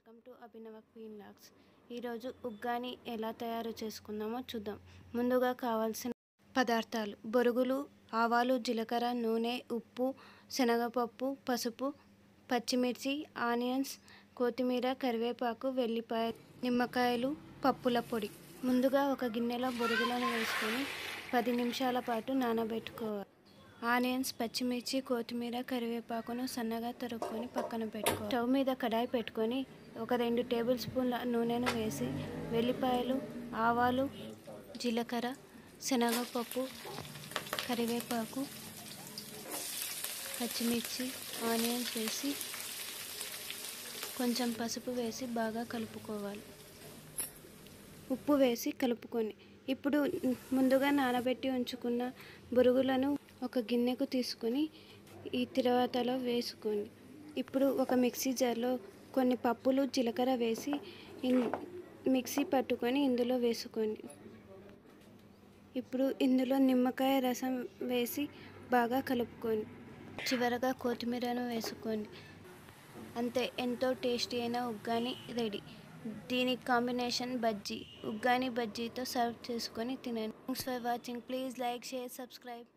welcome to Abhinava queen locks ఈరోజు ఉగ్గాని ఎలా తయారు చేసుకుందామో చూద్దాం ముందుగా కావాల్సిన పదార్థాలు బొరుగులు ఆవాలు జీలకర్ర నూనె ఉప్పు శనగపప్పు పసుపు పచ్చిమిర్చి ఆనియన్స్ కొత్తిమీర కరివేపాకు వెల్లిపాయ నిమ్మకాయలు పప్పుల పొడి ముందుగా ఒక గిన్నెలో బొరుగులను వేసుకొని పది నిమిషాల పాటు నానబెట్టుకోవాలి ఆనియన్స్ పచ్చిమిర్చి కొత్తిమీర కరివేపాకును సన్నగా తరుక్కొని పక్కన పెట్టుకో స్టవ్ మీద కడాయి పెట్టుకొని ఒక రెండు టేబుల్ స్పూన్ల నూనెను వేసి వెల్లిపాయలు ఆవాలు జీలకర్ర శనగపప్పు కరివేపాకు పచ్చిమిర్చి ఆనియన్స్ వేసి కొంచెం పసుపు వేసి బాగా కలుపుకోవాలి ఉప్పు వేసి కలుపుకొని ఇప్పుడు ముందుగా నానబెట్టి ఉంచుకున్న బురుగులను ఒక గిన్నెకు తీసుకొని ఈ తిరవాతలో వేసుకోండి ఇప్పుడు ఒక మిక్సీ జార్లో కొన్ని పప్పులు జీలకర్ర వేసి ఇన్- మిక్సీ పట్టుకొని ఇందులో వేసుకోండి ఇప్పుడు ఇందులో నిమ్మకాయ రసం వేసి బాగా కలుపుకోండి చివరగా కొత్తిమీరను వేసుకోండి అంతే ఎంతో టేస్టీ అయిన ఉగ్గాని రెడీ దీనికి కాంబినేషన్ బజ్జీ ఉగ్గాని బజ్జీతో సర్వ్ చేసుకొని తినండి thanks for watching please like share subscribe